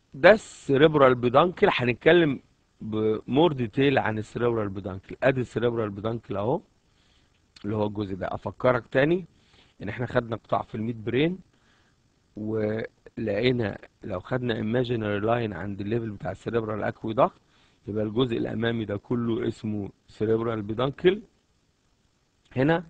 ده السريبرال بيدانكل هنتكلم بمور ديتيل عن السريبرال بيدانكل ادي السريبرال بيدانكل اهو اللي هو الجزء ده افكرك تاني ان احنا خدنا قطاع في الميد برين ولقينا لو خدنا imaginary لاين عند الليفل بتاع السريبرال اكويدكت يبقى الجزء الامامي ده كله اسمه سريبرال بيدانكل هنا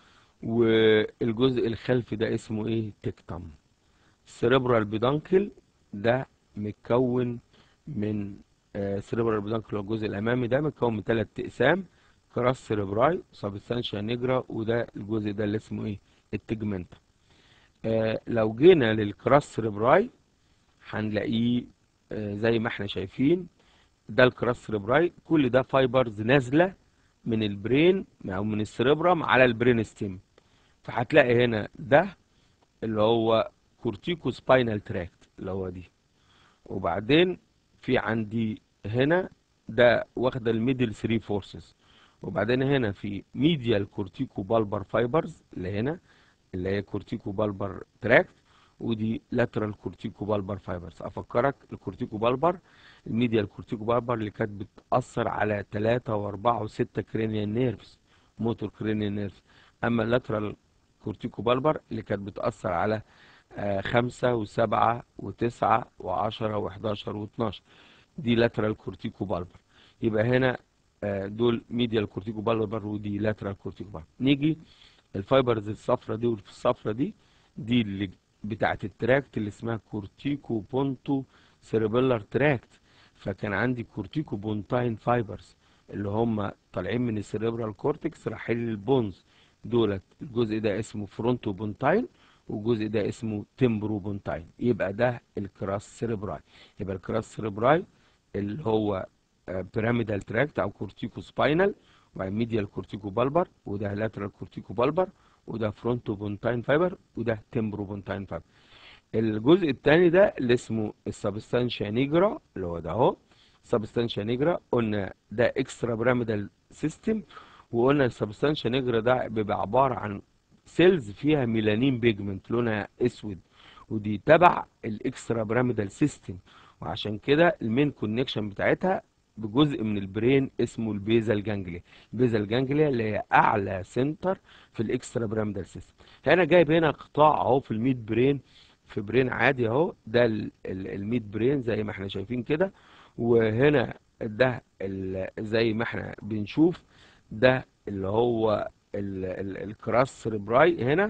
والجزء الخلفي ده اسمه ايه تكتم السريبرال بيدانكل ده متكون من سريبرال بيدانكل الجزء الامامي ده متكون من ثلاث اقسام كراس سيريبراي سبستانشيا نيجرا وده الجزء ده اللي اسمه ايه التجمنتا آه لو جينا للكراس سيريبراي هنلاقيه آه زي ما احنا شايفين ده الكراس سيريبراي كل ده فايبرز نازله من البرين او من السيريبرام على البرين ستيم فهتلاقي هنا ده اللي هو كورتيكو سباينال تراكت اللي هو دي وبعدين في عندي هنا ده واخده الميدل 3 فورسز وبعدين هنا في ميديال كورتيكو بالبر فايبرز اللي هنا اللي هي كورتيكو بالبر تراكت ودي لاترال كورتيكو بالبر فايبرز افكرك الكورتيكو بالبر الميديال كورتيكو بالبر اللي كانت بتاثر على 3 و4 و6 كرينيال نيرفز موتور كرينيال نيرفز اما اللاترال كورتيكو بالبر اللي كانت بتاثر على آه خمسة وسبعة وتسعة وعشرة وحداشر واتناشر دي لاترال كورتيكو بالبر يبقى هنا آه دول ميديال كورتيكو بالبر ودي لاترال كورتيكو بالبر نيجي الفايبرز الصفرة دي والصفرة دي دي اللي بتاعت التراكت اللي اسمها كورتيكو بونتو سيربيلر تراكت فكان عندي كورتيكو بونتاين فايبرز اللي هم طالعين من السيريبرال كورتكس رايحين للبونز دولت الجزء ده اسمه فرونتو بونتاين والجزء ده اسمه تمبرو بونتاين يبقى ده الكراس سيريبراي يبقى الكراس سيريبراي اللي هو بيراميدال تراكت او كورتيكو سباينال وبعدين ميديال كورتيكو بالبر وده لاترال كورتيكو بالبر وده فرونتو بونتاين فايبر وده تمبرو بونتاين فايبر الجزء الثاني ده اللي اسمه السبستانشيا نيجرا اللي هو ده اهو سبستانشيا نيجرا قلنا ده اكسترا بيراميدال سيستم وقلنا السبستانشيا نيجرا ده بيبقى عباره عن سيلز فيها ميلانين بيجمنت لونها اسود ودي تبع الاكسترا بيراميدال سيستم وعشان كده المين كونكشن بتاعتها بجزء من البرين اسمه البيزال جانجليا البيزال جانجليا اللي هي اعلى سنتر في الاكسترا بيراميدال سيستم هنا جايب هنا قطاع اهو في الميد برين في برين عادي اهو ده الميد برين زي ما احنا شايفين كده وهنا ده زي ما احنا بنشوف ده اللي هو الكراس سيربراي هنا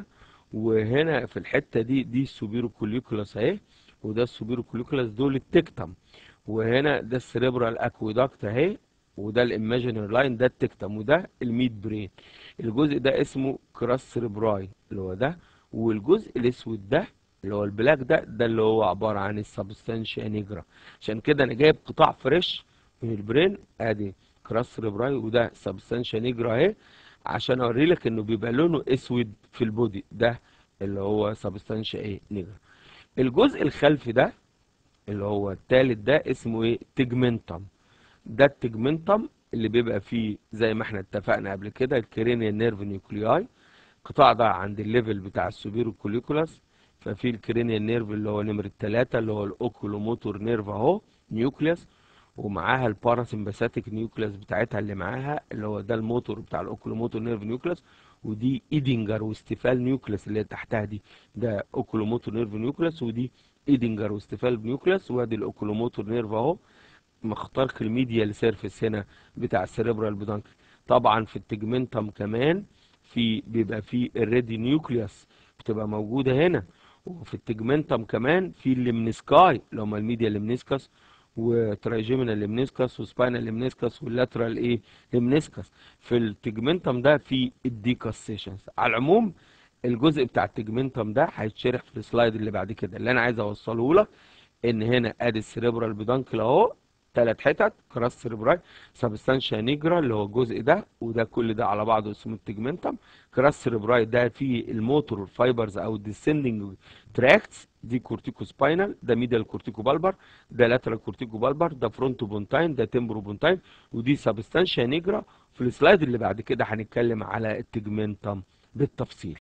وهنا في الحته دي دي السوبيرو كوليكولاس اهي وده السوبيرو كوليكولاس دول التكتم وهنا ده السيريبرال اكويدكت اهي وده الايماجينري لاين ده التكتم وده الميد برين الجزء ده اسمه كراس سيربراي اللي هو ده والجزء الاسود ده اللي هو البلاك ده ده اللي هو عباره عن السبستانشيا نيجرا عشان كده انا جايب قطاع فريش من البرين ادي كراس سيربراي وده سبستانشيا نيجرا اهي عشان اوري لك انه بيبقى لونه اسود في البودي ده اللي هو سبستانشيا ايه نيجرا الجزء الخلفي ده اللي هو التالت ده اسمه ايه تجمنتم ده التجمنتم اللي بيبقى فيه زي ما احنا اتفقنا قبل كده الكرينيال نيرف نيوكلياي القطاع ده عند الليفل بتاع السوبيرو كوليكولاس ففي الكرينيال نيرف اللي هو نمرة تلاتة اللي هو الاوكولوموتور نيرف اهو نيوكليوس ومعاها الباراسمباثيك نيوكليوس بتاعتها اللي معاها اللي هو ده الموتور بتاع الاوكولوموتور نيرف نيوكليوس ودي ايدنجر واستفال نيوكليوس اللي تحتها دي ده اوكولوموتور نيرف نيوكليوس ودي ايدنجر واستفال نيوكليوس وادي الاوكولوموتور نيرف اهو مخترق الميديال سيرفيس هنا بتاع السيريبرال بيدانكل طبعا في التجمنتم كمان في بيبقى في الريدي نيوكليوس بتبقى موجوده هنا وفي التجمنتم كمان في الليمنسكاي اللي هم الميديا ليمنسكس وترايجيمينال ليمنسكس وسباينال ليمنسكس واللاترال ايه ليمنسكس في التجمنتم ده في الديكاسيشنز على العموم الجزء بتاع التجمنتم ده هيتشرح في السلايد اللي بعد كده اللي انا عايز اوصله لك ان هنا ادي السيريبرال بيدانكل اهو ثلاث حتت كراس سيريبراي سبستانشيا نيجرا اللي هو الجزء ده وده كل ده على بعضه اسمه التجمنتم كراس سيريبراي ده فيه الموتور فايبرز او الديسندنج تراكتس دي كورتيكو سباينال ده ميديال كورتيكو بالبر ده لاترال كورتيكو بالبر ده فرونتو بونتاين ده تمبرو بونتاين ودي سبستانشيا نيجرا في السلايد اللي بعد كده هنتكلم على التجمنتم بالتفصيل